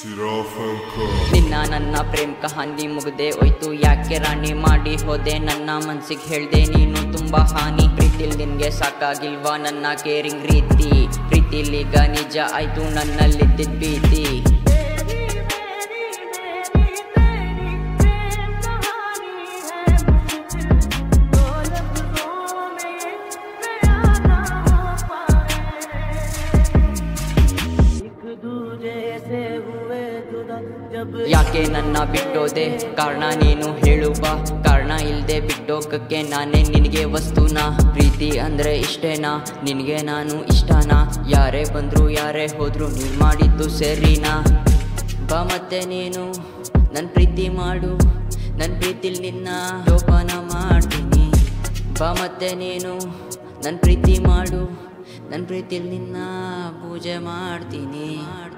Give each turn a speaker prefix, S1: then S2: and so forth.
S1: Sirafanka.
S2: ನಿನ್ನ ನನ್ನ ಪ್ರೇಮ್ ಕಹಾನಿ ಮುಗ್ದೆ ಹೋಯ್ತು ಯಾಕೆ ರಾಣಿ ಮಾಡಿ ಹೋದೆ ನನ್ನ ಮನ್ಸಿಗೆ ಹೇಳ್ದೆ ನೀನು ತುಂಬಾ ಹಾನಿ ಪ್ರೀತಿಲ್ ನಿನ್ಗೆ ಸಾಕಾಗಿಲ್ವಾ ನನ್ನ ಕೇರಿಂಗ್ ರೀತಿ ಪ್ರೀತಿಲೀಗ ನಿಜ ಆಯ್ತು ನನ್ನಲ್ಲಿದ್ದಿದ್ ಭೀತಿ ಯಾಕೆ ನನ್ನ ಬಿಟ್ಟೋದೆ ಕಾರಣ ನೀನು ಹೇಳು ಬಾ ಕಾರಣ ಇಲ್ದೆ ಬಿಟ್ಟೋಗಕ್ಕೆ ನಾನೇ ನಿನಗೆ ವಸ್ತುನಾ ಪ್ರೀತಿ ಅಂದ್ರೆ ಇಷ್ಟೇನಾ ನಿನಗೆ ನಾನು ಇಷ್ಟನಾ ಯಾರೇ ಬಂದ್ರು ಯಾರೇ ಹೋದ್ರು ನೀನ್ ಮಾಡಿದ್ದು ಸರಿನಾ ಬಾ ಮತ್ತೆ ನೀನು ನನ್ನ ಪ್ರೀತಿ ಮಾಡು ನನ್ನ ಪ್ರೀತಿಲ್ ನಿನ್ನ ಜೋಪಾನ ಮಾಡ್ತೀನಿ ಬಾ ಮತ್ತೆ ನೀನು ನನ್ನ ಪ್ರೀತಿ ಮಾಡು ನನ್ನ ಪ್ರೀತಿಲ್ ನಿನ್ನ ಪೂಜೆ ಮಾಡ್ತೀನಿ